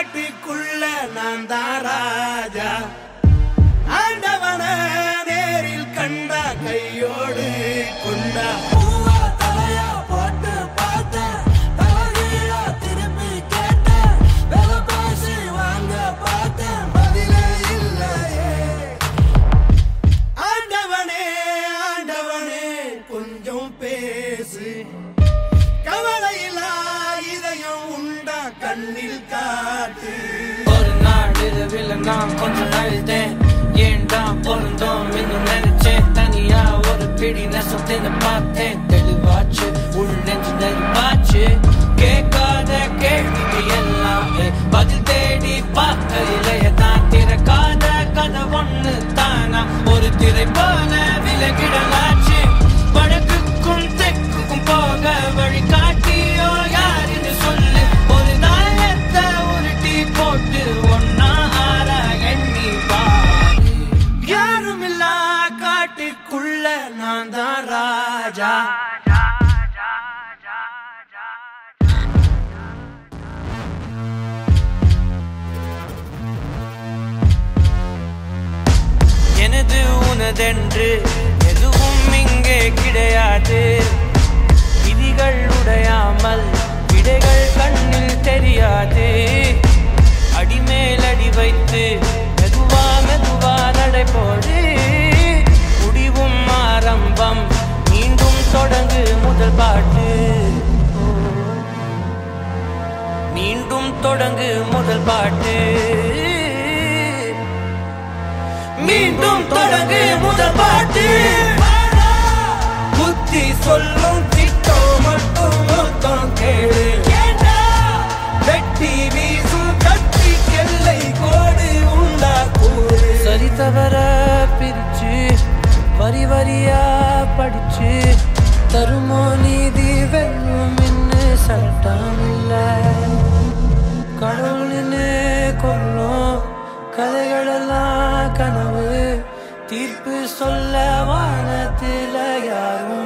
காட்டுக்குள்ள நான் தான் ராஜா ஆண்டவன நேரில் கண்டா கையோடு கொண்டா பூவா தலையா போட்டு பார்த்தேன் தலைகீழா திருப்பி கேட்டேன் விலை பேசி வாங்க பார்த்தேன் பதிலே இல்லையே ஆண்டவனே ஆண்டவனே கொஞ்சம் பேசு கவலையில்லா இதயம் உண்டா கண்ணில் காட்டு ஒரு நாள் இரவில் நான் கொஞ்சம் அழுதேன் ஏன்டா பொருந்தோம் இன்னும் நினைச்சேன் தனியா ஒரு பிடி நெசத்தின்னு பார்த்தேன் தெளிவாச்சு உள் நெஞ்சு நெருப்பாச்சு கேட்காத கேள்விக்கு எல்லாமே பதில் தேடி பார்க்கையிலேயே தான் திறக்காத கதை ஒண்ணு தானா ஒரு திரை போல விலகிடலாச்சு வடக்குக்கும் தெற்குக்கும் போக வழி காட்டியோ யாருன்னு சொல்லு ஒரு நாயத்தை உருட்டி போட்டு ஒன்னா ஆற எண்ணி பாரு யாருமில்லா காட்டுக்குள்ள நான் தான் ராஜா எனது உனதென்று எதுவும் இங்கே கிடையாது விதிகள் உடையாமல் விடைகள் கண்ணில் தெரியாது அடிமேல் அடி வைத்து மெதுவா மெதுவா நடைபோடு முடிவும் ஆரம்பம் மீண்டும் தொடங்கு முதல் பாட்டு மீண்டும் தொடங்கு முதல் பாட்டு மீண்டும் தொடங்கு முதல் பாட்டு புத்தி சொல்லும் திட்டம் மட்டும் மொத்தம் கேளு வெட்டி வீசும் கட்டி கெல்லை கோடு உண்டா கூறு சரி தவற பிரிச்சு வரி வரியா படிச்சு தருமோ நீதி வெல்லும் இன்னு சட்டம் இல்லை கடவுள்னு கொல்லும் கதைகளெல்லாம் கனவு தீர்ப்பு சொல்ல வானத்தில யாரும்